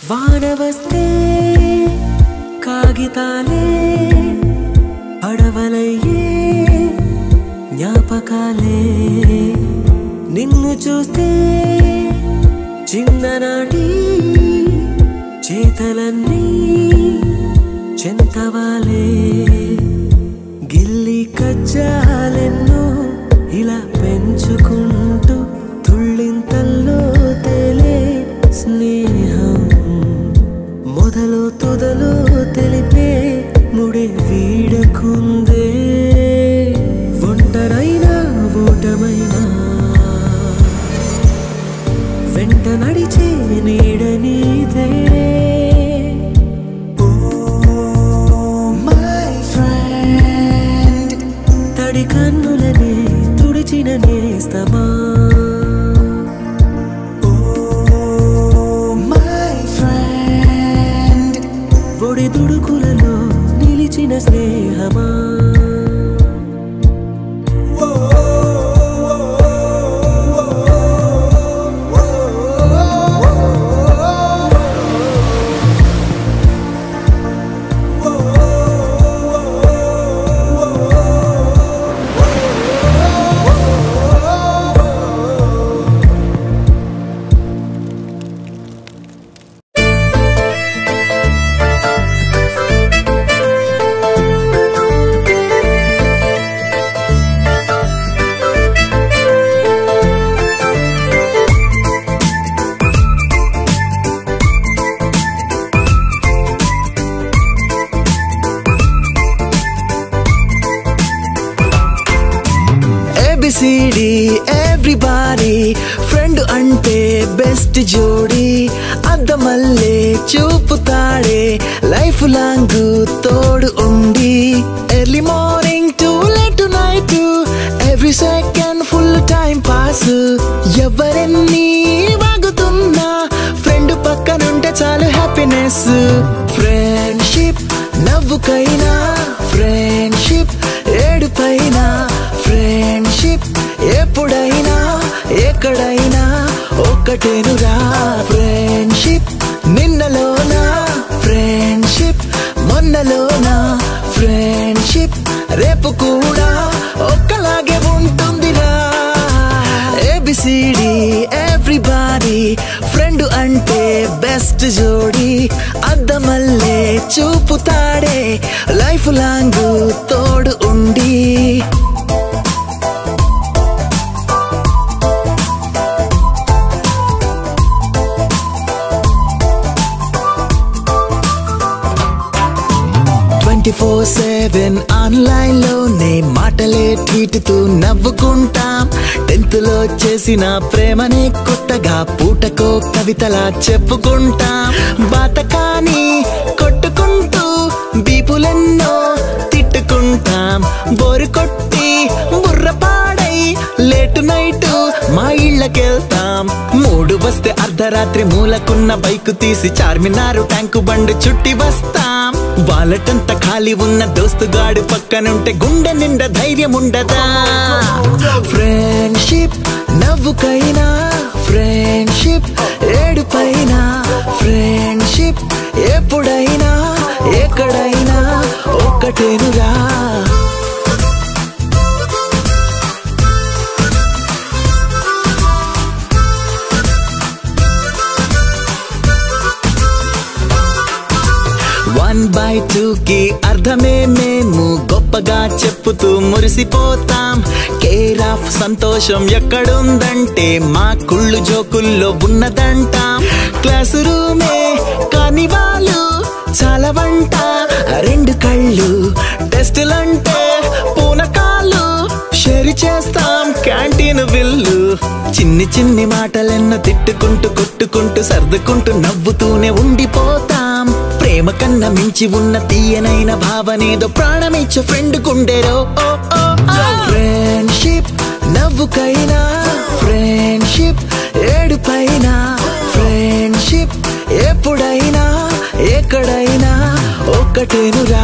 వాన వస్తే కాగితాలే అడవలయ్యే జ్ఞాపకాలే నిన్ను చూస్తే చిన్ననాటి చేతలన్నీ చెంతవాలే గిల్లి కజ్జాలెన్నో ఇలా పెంచుకుంటూ తుళ్ళింతల్లో తేలే స్నేహం మొదలు తొదలు తెలిపే ముడి వీడకుందే ఒంటరైనా ఓటమైనా వెంట నడిచే నీడ నీదే My friend, తడి కన్నులనే తుడిచిన నేస్తమా my friend, ఒడి దుడుకులలో నిలిచిన స్నేహమా ఏబిసిడి ఎవ్రీబాడీ ఫ్రెండ్ అంటే బెస్ట్ జోడి అద్దమల్లే చూపుతాడే లైఫ్ లాంగ్ తోడు ఉండి early morning to late night every second full time pass ఎవరెన్ని వాగుతున్నా ఫ్రెండ్ పక్కనుంటే చాలు హ్యాపీనెస్ ఫ్రెండ్షిప్ నవ్వుకైనా ఫ్రెండ్షిప్ ఏడుపైనా ఫ్రెండ్షిప్ ఎప్పుడైనా ఎక్కడైనా ఒక్కటేనురా ఫ్రెండ్షిప్ నిన్నలోనా ఫ్రెండ్షిప్ మొన్నలోనా ఫ్రెండ్షిప్ రేపు కూడా ఒక్కలాగే ఉంటుందిరా ఏబిసిడి ఎవ్రీబాడీ ఫ్రెండ్ అంటే బెస్ట్ జోడి అద్దమల్లే చూపుతాడే లైఫ్ లాంగ్ తోడు ఉండి ట్వంటీ ఫోర్ సెవెన్ ఆన్లైన్ లోనే మాటలే ట్వీట్ తూ నవ్వుకుంటాం టెన్త్ లో చేసిన ప్రేమనే కొత్తగా పూటకో కవితలా చెప్పుకుంటాం బాతకాని కొట్టుకుంటూ బీపులెన్నో తిట్టుకుంటాం బోరు కొట్టి బుర్ర పాడై లేటు నైట్ మా ఇళ్ళకెళ్తాం మూడు వస్తే అర్ధరాత్రి మూలకున్న బైక్ తీసి చార్మినారు ట్యాంకు బండి చుట్టి వస్తాం వాళ్ళటంతా ఖాళీ ఉన్న దోస్తుగాడు పక్కనుంటే గుండె నిండా ధైర్యం ఉండదా ఫ్రెండ్షిప్ నవ్వుకైనా ఫ్రెండ్షిప్ ఏడుపైనా ఫ్రెండ్షిప్ ఎప్పుడైనా ఎక్కడైనా ఒక్కటేనురా వన్ బై టూ కి అర్థమే మేము గొప్పగా చెప్పుతూ మురిసిపోతాం కేర్ ఆఫ్ సంతోషం ఎక్కడుందంటే మా కుళ్ళు జోకుల్లో ఉన్నదంటాం క్లాస్ రూమే కాని వాళ్ళు చాలా వంట రెండు కళ్ళు టెస్టులంటే పూనకాలు షేర్ చేస్తాం క్యాంటీన్ బిల్లు చిన్ని చిన్ని మాటలెన్నో తిట్టుకుంటూ కొట్టుకుంటూ సర్దుకుంటూ నవ్వుతూనే ఉండిపోతాం ప్రేమ కన్నా మించి ఉన్న తీయనైన భావనేదో ప్రాణమిచ్చే ఫ్రెండ్ కుండేరో ఫ్రెండ్షిప్ నవ్వుకైనా ఫ్రెండ్షిప్ ఏడుపైనా ఫ్రెండ్షిప్ ఎప్పుడైనా ఎక్కడైనా ఒక్కటేనురా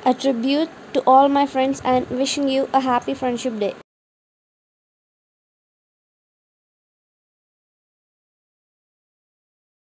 a tribute to all my friends and wishing you a happy Friendship Day.